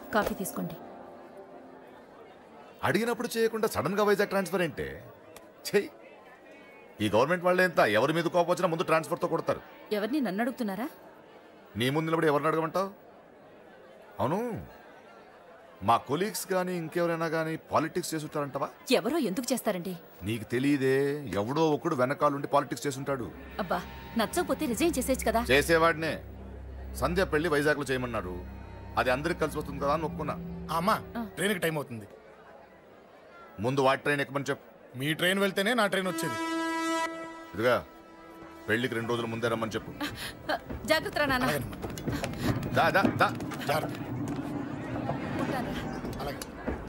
Coffee తీసుకోండి అడిగినప్పుడు చేయకుండా సడన్ గా వైజాగ్ ట్రాన్స్ఫర్ ఏంటే చెయ్యి ఈ గవర్నమెంట్ వాళ్ళే ఎంత ఎవరి మీద కోపం వచ్చినా ముందు ట్రాన్స్ఫర్తో కొడతారు ఎవరిని నన్ను అడుగుతున్నారా నీ ముందు నిలబడి ఎవరిని అడగమంటావు అవును మా కొలీగ్స్ కానీ ఇంకెవరైనా కానీ పాలిటిక్స్ చేస్తుంటారంటవా ఎవరో ఎందుకు చేస్తారండి నీకు తెలియదే ఎవడో ఒకడు వెనకాలండి పాలిటిక్స్ చేస్తుంటాడు అబ్బా నచ్చకపోతే రిజైన్ చేసేయచ్చు కదా చేసేవాడినే సంధ్య పెళ్లి వైజాగ్లో చేయమన్నాడు అది అందరికి కలిసి వస్తుంది కదా అని ఒప్పుకున్నా అమ్మా ట్రైన్కి టైం అవుతుంది ముందు వాటి ట్రైన్ ఎక్కమని చెప్పు మీ ట్రైన్ వెళ్తేనే నా ట్రైన్ వచ్చేది ఇదిగా పెళ్లికి రెండు రోజుల ముందే రమ్మని చెప్పు ఆ, జాగ్రత్త రా నాన్న దా దా దా జాగ్రత్త ఉంటానురా. అలాగే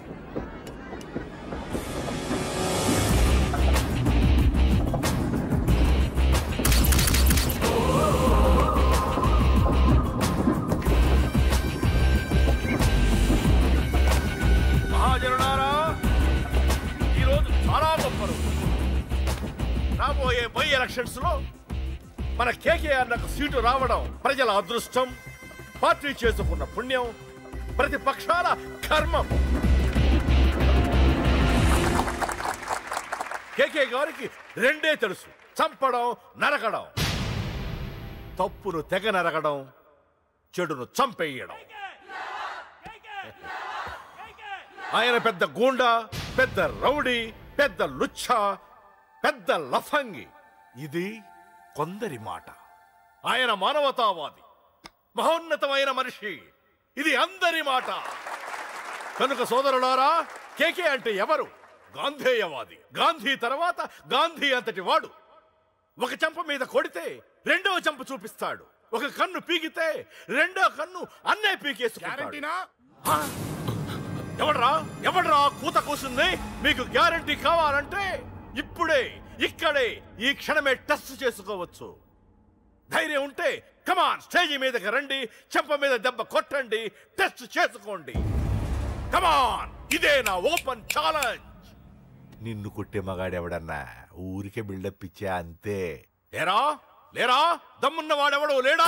మహాజనులారా ఈరోజు చాలా గొప్ప రోజు రాబోయే బై ఎలక్షన్స్ లో మన కేకేఆర్ నాకు సీటు రావడం ప్రజల అదృష్టం పార్టీ చేసుకున్న పుణ్యం ప్రతిపక్షాల కర్మం కేకే గారికి రెండే తెలుసు చంపడం నరకడం తప్పును తెగ నరకడం చెడును చంపేయడం ఆయన పెద్ద గూండా పెద్ద రౌడీ పెద్ద లుచ్చ పెద్ద లఫంగి ఇది కొందరి మాట ఆయన మానవతావాది మహోన్నతమైన మనిషి ఇది అందరి మాట కనుక సోదరులారా కేకే అంటే ఎవరు గాంధేయవాది గాంధీ తర్వాత గాంధీ అంతటి వాడు ఒక చెంప మీద కొడితే రెండవ చెంప చూపిస్తాడు ఒక కన్ను పీకితే రెండో కన్ను అన్నే పీకేసుకుంటాడు గ్యారంటీనా ఎవడ్రా ఎవడ్రా కూత కూసింది మీకు గ్యారంటీ కావాలంటే ఇప్పుడే ఇక్కడే ఈ క్షణమే టెస్ట్ చేసుకోవచ్చు ధైర్యం ఉంటే కమాన్ స్టేజ్ మీదకి రండి చెంప మీద దెబ్బ కొట్టండి టెస్ట్ చేసుకోండి కమాన్ ఇదే నా ఓపెన్ ఛాలెంజ్ నిన్ను కొట్టే మగాడెవడన్నా ఊరికే బిల్డప్ ఇచ్చా అంతే లేరా లేరా దమ్మున్న వాడెవడు లేడా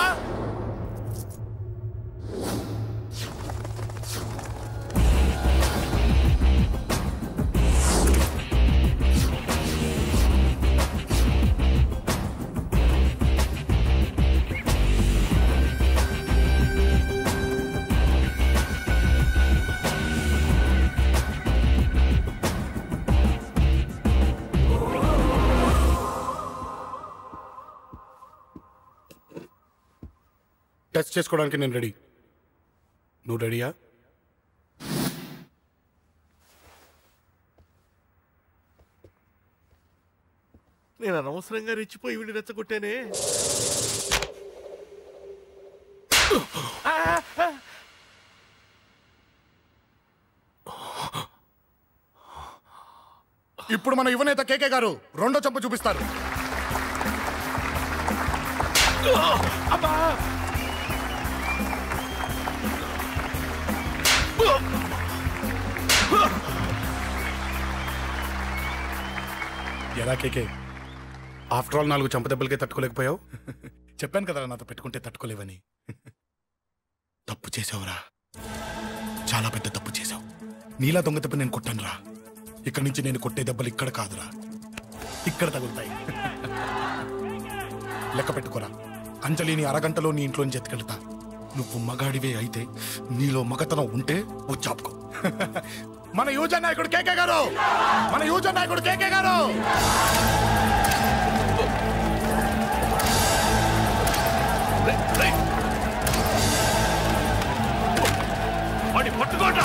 టెస్ట్ చేసుకోవడానికి నేను రెడీ నువ్వు రెడీయా నేను అనవసరంగా రెచ్చిపోయి వీడిని రెచ్చగొట్టానే ఇప్పుడు మన యువనేత కేకే గారు రెండో చంప చూపిస్తారు ఎలా కేకే ఆఫ్టర్ ఆల్ నాలుగు చంప దెబ్బలకే తట్టుకోలేకపోయావు చెప్పాను కదా నాతో పెట్టుకుంటే తట్టుకోలేవని తప్పు చేసావురా చాలా పెద్ద తప్పు చేశావు నీలా దొంగ దెబ్బ నేను కొట్టాను రా ఇక్కడి నుంచి నేను కొట్టే దెబ్బలు ఇక్కడ కాదురా ఇక్కడ తగులుతాయి లెక్క పెట్టుకోరా అంజలిని అరగంటలో నీ ఇంట్లోంచి ఎత్తుకెళ్తా నువ్వు మగాడివే అయితే నీలో మగతనం ఉంటే వచ్చాపుకో మన యూజ నాయకుడు కేకే గారు మన యూజ నాయకుడు కేకే గారు వాడి పట్టుకోట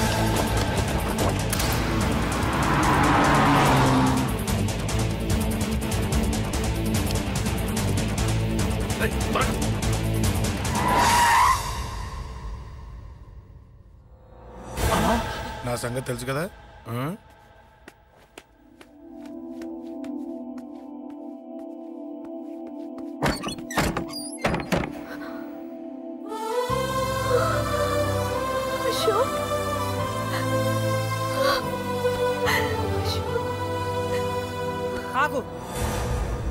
నా సంగతి తెలుసు కదా ఆ? అశోక్ ఆగు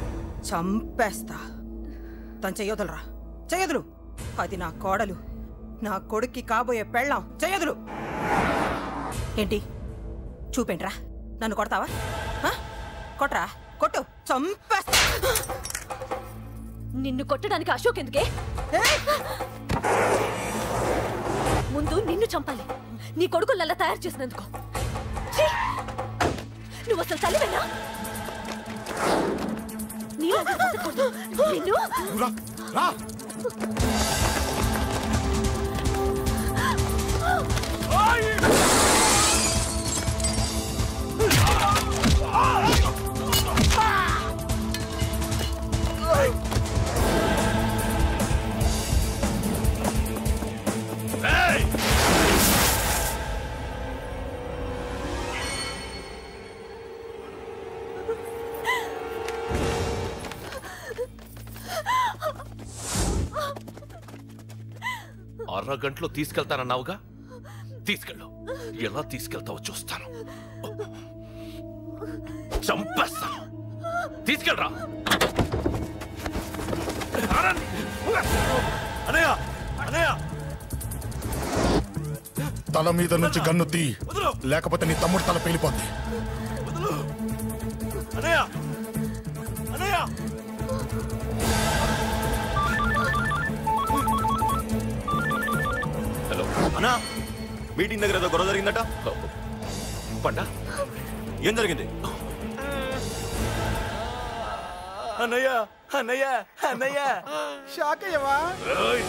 చంపేస్తా తను చెయ్యొదలరా చెయ్యదులు అది నా కోడలు నా కొడుక్కి కాబోయే పెళ్ళాం చేయదులు ఏంటి చూపేంట్రా నన్ను కొడతావా ఆ? కొట్రా కొట్టు చంపేస్తా నిన్ను కొట్టడానికి అశోక్ ఎందుకే ముందు నిన్ను చంపాలి నీ కొడుకులల్లా తయారు చేసినందుకు ఛీ! నువ్వు అసలు తల్లివేనా నీలాగా బతకూడదు. నిన్ను నువ్వు రా రా అరగంటలో తీసుకెళ్తానన్నావుగా తీసుకెళ్ళు ఎలా తీసుకెళ్తావో చూస్తాను చంపేస్తాను తీసుకెళ్ళరా అనయ్య అనయ్య తల మీద నుంచి గన్ను తీ లేకపోతే నీ తమ్ముడు తల పేలిపోద్ది అనయ్య అనయ్య హలో అన్నా మీటింగ్ దగ్గర ఏదో గొడవ జరిగిందట పండా ఏం జరిగింది అన్నయ్య అన్నయ్య అన్నయ్య షాక్ అయ్యవా ఏయ్!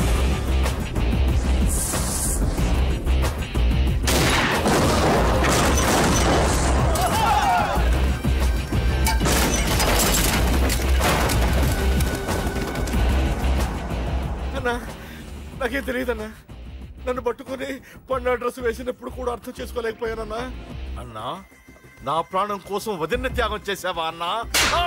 అన్నా నాకేం తెలియదన్నా నన్ను పట్టుకొని పండు డ్రెస్ వేసినప్పుడు కూడా అర్థం చేసుకోలేకపోయానన్నా అన్నా నా ప్రాణం కోసం వదిన త్యాగం చేసావా అన్నా ఆ!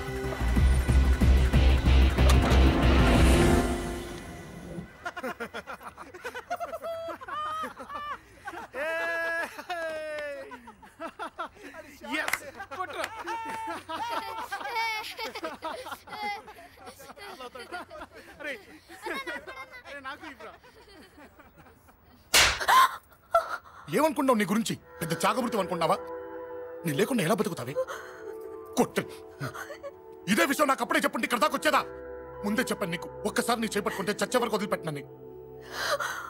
ఏమనుకున్నావు నీ గురించి పెద్ద చాగమృతి అనుకున్నావా నీ లేకుండా ఎలా బతుకుతావే కొట్టు ఇదే విషయం నాకు అప్పుడే చెప్పండి ఇక్కడ దాకా వచ్చేదా ముందే చెప్పాను నీకు ఒక్కసారి నీ చేపట్టుకుంటే చచ్చే వరకు వదిలిపెట్టినా నీకు